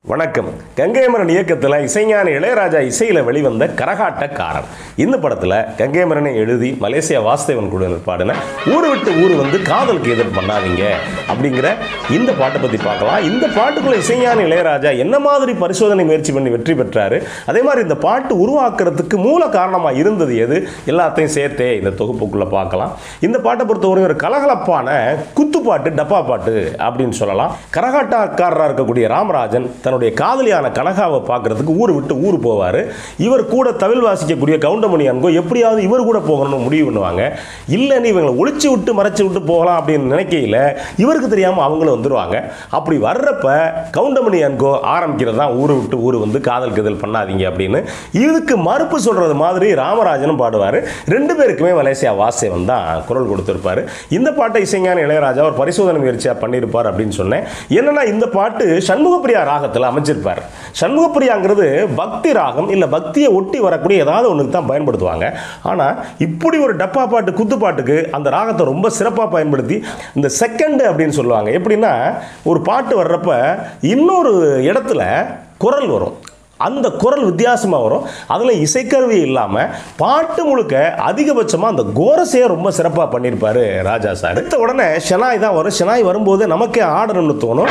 வணக்கம் கங்கைமரன் இயக்கத்தில் இசைஞானி இளையராஜா இசையில் வெளிவந்த கரகாட்டக்காரன் இந்த படத்தில் கங்கைமரனை எழுதி மலேசியா வாசுதேவன் குழுவினர் பாடின ஊரு விட்டு ஊர் வந்து காதலுக்கு எதிர் பண்ணாதீங்க அப்படிங்கிற இந்த பாட்டை பற்றி பார்க்கலாம் இந்த பாட்டுக்குள்ள இசைஞானி இளையராஜா என்ன மாதிரி பரிசோதனை முயற்சி பண்ணி வெற்றி பெற்றாரு அதே மாதிரி இந்த பாட்டு உருவாக்குறதுக்கு மூல காரணமாக இருந்தது எது எல்லாத்தையும் சேர்த்தே இந்த தொகுப்புக்குள்ளே பார்க்கலாம் இந்த பாட்டை பொறுத்தவரை ஒரு கலகலப்பான குத்துப்பாட்டு டப்பா பாட்டு அப்படின்னு சொல்லலாம் கரகாட்டக்காரராக இருக்கக்கூடிய ராமராஜன் தன்னுடைய காதலியான கனகாவை பார்க்கறதுக்கு ஊர் விட்டு ஊர் போவார் இவர் கூட தவில் வாசிக்கக்கூடிய கவுண்டமணி அன்கோ எப்படியாவது இவர் கூட போகணும்னு முடிவு பண்ணுவாங்க இல்லைன்னு இவங்களை ஒளிச்சு விட்டு மறைச்சு விட்டு போகலாம் அப்படின்னு நினைக்கையில் இவருக்கு தெரியாமல் அவங்களும் வந்துடுவாங்க அப்படி வர்றப்ப கவுண்டமணி அன்கோ ஆரம்பிக்கிறது தான் ஊர் விட்டு ஊர் வந்து காதல் கதல் பண்ணாதீங்க அப்படின்னு இதுக்கு மறுப்பு சொல்கிறது மாதிரி ராமராஜனும் பாடுவார் ரெண்டு பேருக்குமே மலேசியா வாசேவன் தான் குரல் கொடுத்துருப்பாரு இந்த பாட்டை இசைஞான இளையராஜா ஒரு பரிசோதனை முயற்சியாக பண்ணியிருப்பார் அப்படின்னு சொன்னேன் என்னன்னா இந்த பாட்டு சண்முகப்பிரியா ராகத்தில் அமைச்சிருப்பார் சண்முகப்பிரியாங்கிறது பக்தி ராகம் இல்லை பக்தியை ஒட்டி வரக்கூடிய ஏதாவது ஒன்றுக்கு தான் பயன்படுத்துவாங்க ஆனால் இப்படி ஒரு டப்பா பாட்டு குத்து பாட்டுக்கு அந்த ராகத்தை ரொம்ப சிறப்பாக பயன்படுத்தி இந்த செகண்ட் அப்படின்னு சொல்லுவாங்க எப்படின்னா ஒரு பாட்டு வர்றப்ப இன்னொரு இடத்துல குரல் வரும் அந்த குரல் வித்தியாசமாக வரும் அதில் இசைக்கருவி இல்லாமல் பாட்டு முழுக்க அதிகபட்சமாக அந்த கோரஸையை ரொம்ப சிறப்பாக பண்ணியிருப்பாரு ராஜா சார் அடுத்த உடனே ஷெனாய் தான் வரும் ஷெனாய் வரும்போது நமக்கே ஆடணும்னு தோணும்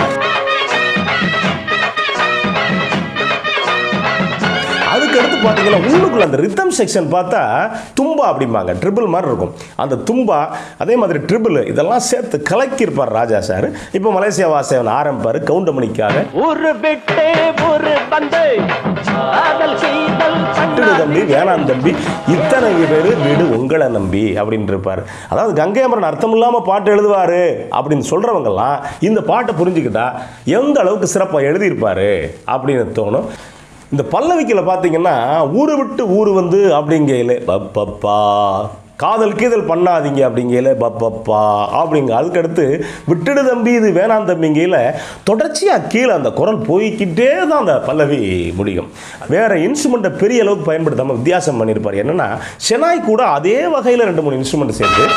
அதுக்கடுத்து பார்த்தீங்கன்னா உள்ளுக்குள்ள அந்த ரித்தம் செக்ஷன் பார்த்தா தும்பா அப்படிம்பாங்க ட்ரிபிள் மாதிரி இருக்கும் அந்த தும்பா அதே மாதிரி ட்ரிபிள் இதெல்லாம் சேர்த்து கலக்கியிருப்பார் ராஜா சார் இப்போ மலேசியா வாசவன் ஆரம்பிப்பார் கவுண்டமணிக்காக ஒரு விட்டு ஒரு பந்து காதல் செய்தல் விட்டுடு தம்பி வேணாம் தம்பி இத்தனை பேர் வீடு உங்களை நம்பி அப்படின்னு இருப்பார் அதாவது கங்கையமரன் அர்த்தம் இல்லாமல் பாட்டு எழுதுவார் அப்படின்னு சொல்கிறவங்கெல்லாம் இந்த பாட்டை புரிஞ்சுக்கிட்டா எந்த அளவுக்கு சிறப்பாக எழுதியிருப்பாரு அப்படின்னு தோணும் இந்த பல்லவிக்கில் பார்த்தீங்கன்னா ஊரு விட்டு ஊர் வந்து அப்படிங்கையில் பப்பப்பா காதல் கீதல் பண்ணாதீங்க அப்படிங்கையில் பப்பப்பா அப்படிங்க அதுக்கடுத்து விட்டுடு தம்பி இது வேணாம் தம்பிங்கையில் தொடர்ச்சியாக கீழே அந்த குரல் போய்க்கிட்டே தான் அந்த பல்லவி முடியும் வேற இன்ஸ்ட்ருமெண்ட்டை பெரிய அளவுக்கு பயன்படுத்தாமல் வித்தியாசம் பண்ணியிருப்பார் என்னன்னா ஷெனாய் கூட அதே வகையில் ரெண்டு மூணு இன்ஸ்ட்ருமெண்ட் சேர்த்து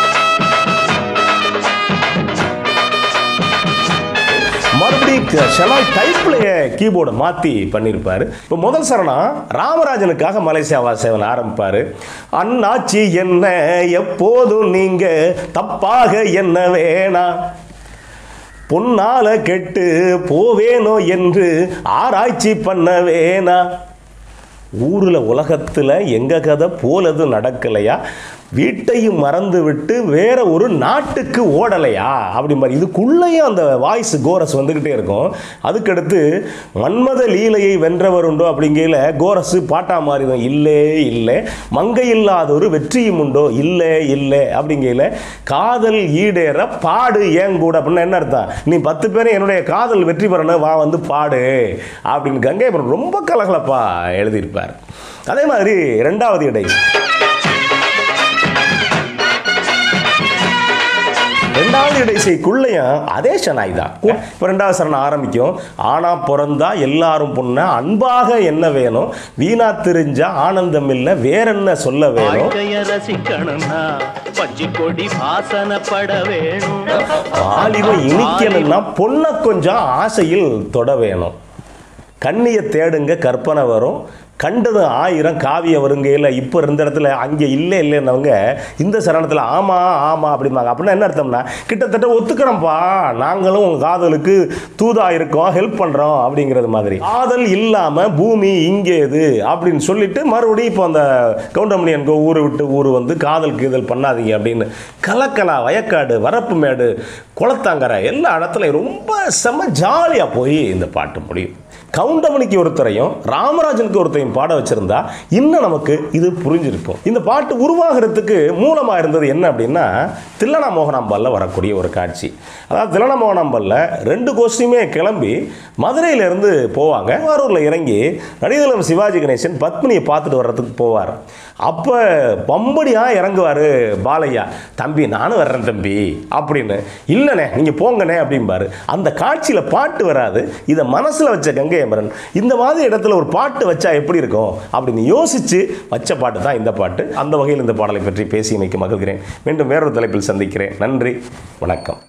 மறுபடியும் ஷெனாய் டைப்லேயே கீபோர்டை மாற்றி பண்ணியிருப்பார் இப்போ முதல் சரணம் ராமராஜனுக்காக மலேசியா வாசவன் ஆரம்பிப்பார் அண்ணாச்சி என்ன எப்போதும் நீங்கள் தப்பாக என்ன வேணாம் பொன்னால கெட்டு போவேனோ என்று ஆராய்ச்சி பண்ண வேணா ஊரில் உலகத்தில் எங்க கதை போலது நடக்கலையா வீட்டையும் மறந்து விட்டு வேற ஒரு நாட்டுக்கு ஓடலையா அப்படி மாதிரி இதுக்குள்ளேயும் அந்த வாய்ஸ் கோரஸ் வந்துக்கிட்டே இருக்கும் அதுக்கடுத்து மன்மத லீலையை வென்றவர் உண்டோ அப்படிங்கையில் கோரஸ் பாட்டா மாறிடும் இல்லை இல்லை மங்கை இல்லாத ஒரு வெற்றியும் உண்டோ இல்லை இல்லை அப்படிங்கையில் காதல் ஈடேற பாடு ஏன் கூட அப்படின்னா என்ன அர்த்தம் நீ பத்து பேரும் என்னுடைய காதல் வெற்றி பெறணும் வா வந்து பாடு அப்படின்னு கங்கைபுரம் ரொம்ப கலகலப்பா எழுதியிருப்பார் அதே மாதிரி ரெண்டாவது இடை ரெண்டாவது இடைசைக்குள்ளேயும் அதே ஷனாய் தான் இப்போ ரெண்டாவது சரணம் ஆரம்பிக்கும் ஆனா பிறந்தா எல்லாரும் பொண்ண அன்பாக என்ன வேணும் வீணா தெரிஞ்சா ஆனந்தம் இல்லை வேற என்ன சொல்ல வேணும் வாழ்க்கைய ரசிக்கணும்னா பஜ்ஜி கொடி வாசனப்பட வேணும் வாலிப இனிக்கணும்னா பொண்ணை கொஞ்சம் ஆசையில் தொட வேணும் கண்ணியை தேடுங்க கற்பனை வரும் கண்டது ஆயிரம் காவியம் வருங்கையில் இப்போ இருந்த இடத்துல அங்கே இல்லை இல்லைன்னவங்க இந்த சரணத்தில் ஆமாம் ஆமாம் அப்படிம்பாங்க அப்படின்னா என்ன அர்த்தம்னா கிட்டத்தட்ட ஒத்துக்கிறோம்ப்பா நாங்களும் உங்கள் காதலுக்கு தூதாக இருக்கோம் ஹெல்ப் பண்ணுறோம் அப்படிங்கிறது மாதிரி காதல் இல்லாமல் பூமி இங்கே இது அப்படின்னு சொல்லிட்டு மறுபடியும் இப்போ அந்த கவுண்டமணி என்கோ ஊரை விட்டு ஊர் வந்து காதல் கீதல் பண்ணாதீங்க அப்படின்னு கலக்கலா வயக்காடு வரப்பு மேடு குளத்தாங்கரை எல்லா இடத்துலையும் ரொம்ப செம்ம ஜாலியாக போய் இந்த பாட்டு முடியும் கவுண்டமணிக்கு ஒருத்தரையும் ராமராஜனுக்கு ஒருத்தரையும் பாட வச்சிருந்தா இன்னும் நமக்கு இது புரிஞ்சிருக்கும் இந்த பாட்டு உருவாகிறதுக்கு மூலமாக இருந்தது என்ன அப்படின்னா தில்லனா மோகனாம்பாலில் வரக்கூடிய ஒரு காட்சி அதாவது தில்லனா மோகனாம்பாலில் ரெண்டு கோஷ்டியுமே கிளம்பி மதுரையிலேருந்து போவாங்க திருவாரூரில் இறங்கி நடிகலம் சிவாஜி கணேசன் பத்மினியை பார்த்துட்டு வர்றதுக்கு போவார் அப்போ பம்படியாக இறங்குவார் பாலையா தம்பி நானும் வர்றேன் தம்பி அப்படின்னு இல்லைண்ணே நீங்கள் போங்கண்ணே அப்படிம்பாரு அந்த காட்சியில் பாட்டு வராது இதை மனசில் வச்ச கங்கை அமரன் இந்த மாதிரி இடத்துல ஒரு பாட்டு வச்சா எப்படி இருக்கும் அப்படின்னு யோசித்து வச்ச பாட்டு தான் இந்த பாட்டு அந்த வகையில் இந்த பாடலை பற்றி பேசி இன்னைக்கு மகிழ்கிறேன் மீண்டும் வேறொரு தலைப்பில் சந்திக்கிறேன் நன்றி வணக்கம்